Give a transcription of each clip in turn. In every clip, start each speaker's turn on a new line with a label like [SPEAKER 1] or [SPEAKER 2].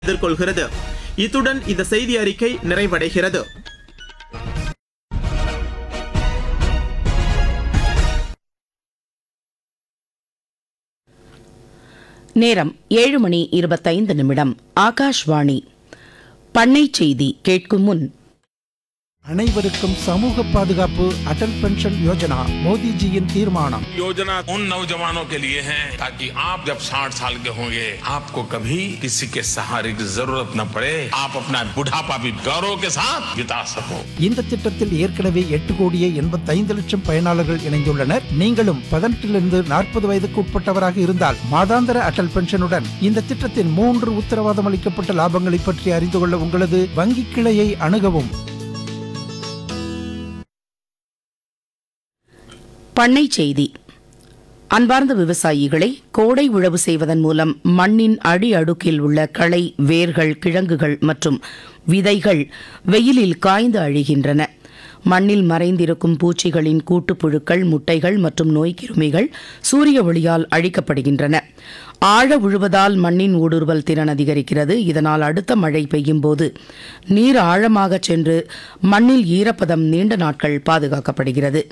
[SPEAKER 1] எதிர்கொள்கிறது இத்துடன் இந்த செய்தி அறிக்கை நிறைவடைகிறது
[SPEAKER 2] நேரம் ஏழு மணி இருபத்தைந்து நிமிடம் ஆகாஷ்வாணி பண்ணை செய்தி கேட்கும் முன்
[SPEAKER 3] அனைவருக்கும் சமூக பாதுகாப்பு அடல் பென்ஷன் யோஜனா மோடிஜியின் தீர்மானம்
[SPEAKER 4] योजना उन नौजवानों के लिए है ताकि आप जब 60 साल के होंगे आपको कभी किसी के सहारे की जरूरत न पड़े आप अपना बुढ़ापा भी गौरव के साथ बिता सको
[SPEAKER 3] இந்த திட்டத்தில் ஏற்கனவே எட்டு கோடியே எண்பத்தைந்து லட்சம் பயனாளர்கள் இணைந்துள்ளனர் நீங்களும் பதினெட்டிலிருந்து நாற்பது வயதுக்கு உட்பட்டவராக இருந்தால் மாதாந்திர அடல் பென்ஷனுடன் இந்த திட்டத்தின் மூன்று உத்தரவாதம் அளிக்கப்பட்ட லாபங்களை பற்றி அறிந்து கொள்ள உங்களது வங்கி கிளையை அணுகவும்
[SPEAKER 2] பண்ணை செய்தி அன்பார்ந்த விவசாயிகளை கோடை உழவு செய்வதன் மூலம் மண்ணின் அடி அடுக்கில் உள்ள களை வேர்கள் கிழங்குகள் மற்றும் விதைகள் வெயிலில் காய்ந்து அழிகின்றன மண்ணில் மறைந்திருக்கும் பூச்சிகளின் கூட்டுப்புழுக்கள் முட்டைகள் மற்றும் நோய்க்கிருமிகள் சூரிய ஒளியால் அழிக்கப்படுகின்றன ஆழ உழுவதால் மண்ணின் ஊடுருவல் திறன் அதிகரிக்கிறது இதனால் அடுத்த மழை பெய்யும் போது நீர் ஆழமாக சென்று மண்ணில் ஈரப்பதம் நீண்ட நாட்கள் பாதுகாக்கப்படுகிறது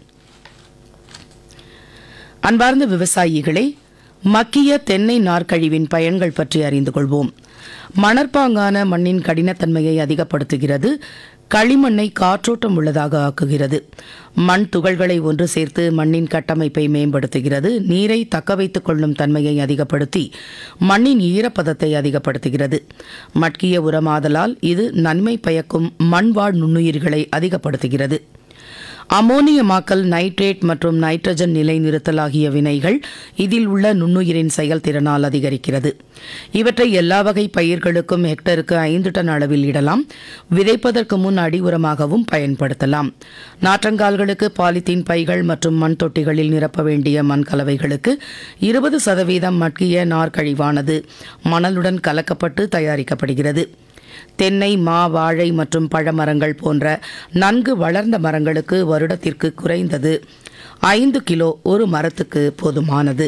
[SPEAKER 2] அன்பார்ந்த விவசாயிகளே மக்கிய தென்னை நார்க்கழிவின் பயன்கள் பற்றி அறிந்து கொள்வோம் மணற்பாங்கான மண்ணின் கடினத்தன்மையை அதிகப்படுத்துகிறது களிமண்ணை காற்றோட்டம் உள்ளதாக ஆக்குகிறது மண் துகள்களை ஒன்று சேர்த்து மண்ணின் கட்டமைப்பை மேம்படுத்துகிறது நீரை தக்கவைத்துக் கொள்ளும் தன்மையை அதிகப்படுத்தி மண்ணின் ஈரப்பதத்தை அதிகப்படுத்துகிறது மட்கிய உரமாதலால் இது நன்மை பயக்கும் மண்வாழ் நுண்ணுயிர்களை அதிகப்படுத்துகிறது அமோனியமாக்கல் நைட்ரேட் மற்றும் நைட்ரஜன் நிலைநிறுத்தல் ஆகிய வினைகள் இதில் உள்ள நுண்ணுயிரின் செயல்திறனால் அதிகரிக்கிறது இவற்றை எல்லா வகை பயிர்களுக்கும் ஹெக்டருக்கு ஐந்து டன் அளவில் இடலாம் விதைப்பதற்கு முன் அடி உரமாகவும் பயன்படுத்தலாம் நாற்றங்கால்களுக்கு பாலித்தீன் பைகள் மற்றும் மண் தொட்டிகளில் நிரப்ப வேண்டிய மண் கலவைகளுக்கு இருபது சதவீதம் மட்கிய நார்க்கழிவானது மணலுடன் கலக்கப்பட்டு தயாரிக்கப்படுகிறது தென்னை மா வாழை மற்றும் பழமரங்கள் போன்ற நன்கு வளர்ந்த மரங்களுக்கு வருடத்திற்கு குறைந்தது ஐந்து கிலோ ஒரு மரத்துக்கு போதுமானது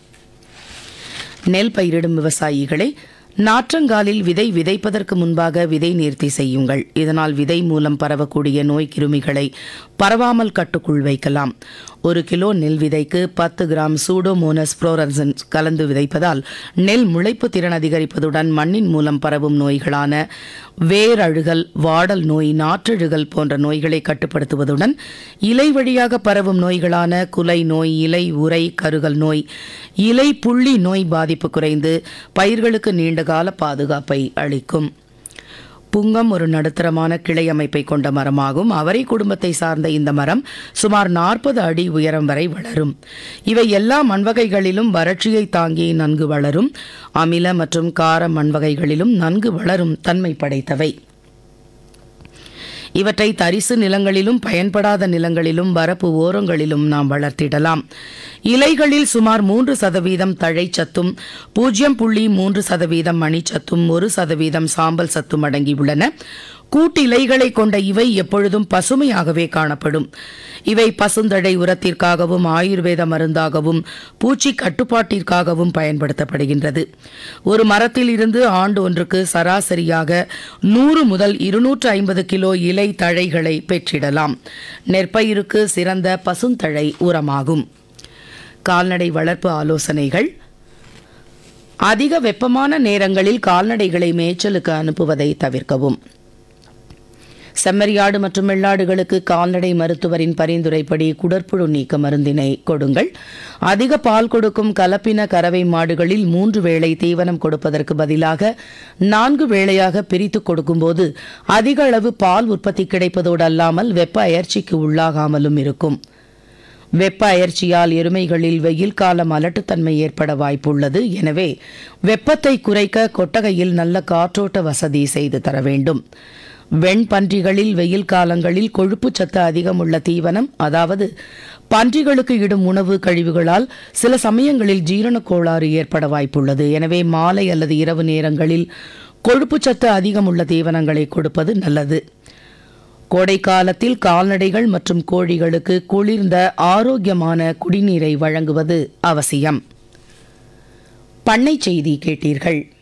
[SPEAKER 2] நெல் பயிரிடும் விவசாயிகளை நாற்றங்காலில் விதை விதைப்பதற்கு முன்பாக விதை நேர்த்தி செய்யுங்கள் இதனால் விதை மூலம் பரவக்கூடிய நோய் கிருமிகளை பரவாமல் கட்டுக்குள் வைக்கலாம் ஒரு கிலோ நெல் விதைக்கு பத்து கிராம் சூடோமோனஸ் புளோரன்சன் கலந்து விதைப்பதால் நெல் முளைப்பு திறன் அதிகரிப்பதுடன் மண்ணின் மூலம் பரவும் நோய்களான வேரழுகல் வாடல் நோய் நாற்றழுகல் போன்ற நோய்களை கட்டுப்படுத்துவதுடன் இலை வழியாக பரவும் நோய்களான குலை நோய் இலை உறை கருகல் நோய் இலை புள்ளி நோய் பாதிப்பு குறைந்து பயிர்களுக்கு நீண்டகால பாதுகாப்பை அளிக்கும் புங்கம் ஒரு நடுத்தரமான கிளை அமைப்பை கொண்ட மரமாகும் அவரை குடும்பத்தை சார்ந்த இந்த மரம் சுமார் நாற்பது அடி உயரம் வரை வளரும் இவை எல்லா மண்வகைகளிலும் வறட்சியை தாங்கி நன்கு வளரும் அமில மற்றும் கார மண்வகைகளிலும் நன்கு வளரும் தன்மை படைத்தவை இவற்றை தரிசு நிலங்களிலும் பயன்படாத நிலங்களிலும் வரப்பு ஓரங்களிலும் நாம் வளர்த்திடலாம் இலைகளில் சுமார் மூன்று சதவீதம் தழைச்சத்தும் பூஜ்ஜியம் புள்ளி மூன்று சதவீதம் மணிச்சத்தும் ஒரு சதவீதம் சாம்பல் சத்தும் அடங்கியுள்ளன கூட்டிலைகளை கொண்ட இவை எப்பொழுதும் பசுமையாகவே காணப்படும் இவை பசுந்தழை உரத்திற்காகவும் ஆயுர்வேத மருந்தாகவும் பூச்சி கட்டுப்பாட்டிற்காகவும் பயன்படுத்தப்படுகின்றது ஒரு மரத்தில் இருந்து ஆண்டு ஒன்றுக்கு சராசரியாக நூறு முதல் இருநூற்று ஐம்பது கிலோ இலை தழைகளை பெற்றிடலாம் நெற்பயிருக்கு சிறந்த பசுந்தழை உரமாகும் கால்நடை வளர்ப்பு ஆலோசனைகள் அதிக வெப்பமான நேரங்களில் கால்நடைகளை மேய்ச்சலுக்கு அனுப்புவதை தவிர்க்கவும் செம்மறியாடு மற்றும் வெள்ளாடுகளுக்கு கால்நடை மருத்துவரின் பரிந்துரைப்படி குடற்புழு நீக்க மருந்தினை கொடுங்கள் அதிக பால் கொடுக்கும் கலப்பின கறவை மாடுகளில் மூன்று வேளை தீவனம் கொடுப்பதற்கு பதிலாக நான்கு வேளையாக பிரித்து கொடுக்கும்போது அதிக அளவு பால் உற்பத்தி கிடைப்பதோடு அல்லாமல் வெப்ப அயற்சிக்கு உள்ளாகாமலும் இருக்கும் வெப்ப அயற்சியால் எருமைகளில் வெயில் காலம் அலட்டுத்தன்மை ஏற்பட வாய்ப்புள்ளது எனவே வெப்பத்தை குறைக்க கொட்டகையில் நல்ல காற்றோட்ட வசதி செய்து தர வேண்டும் வெண்பன்றிகளில் வெயில் காலங்களில் கொழுப்புச் சத்து அதிகம் உள்ள தீவனம் அதாவது பன்றிகளுக்கு இடும் உணவு கழிவுகளால் சில சமயங்களில் ஜீரணக் கோளாறு ஏற்பட வாய்ப்புள்ளது எனவே மாலை அல்லது இரவு நேரங்களில் கொழுப்புச் சத்து அதிகம் உள்ள தீவனங்களை கொடுப்பது நல்லது கோடை காலத்தில் கால்நடைகள் மற்றும் கோழிகளுக்கு குளிர்ந்த ஆரோக்கியமான குடிநீரை வழங்குவது அவசியம் பண்ணை செய்தி கேட்டீர்கள்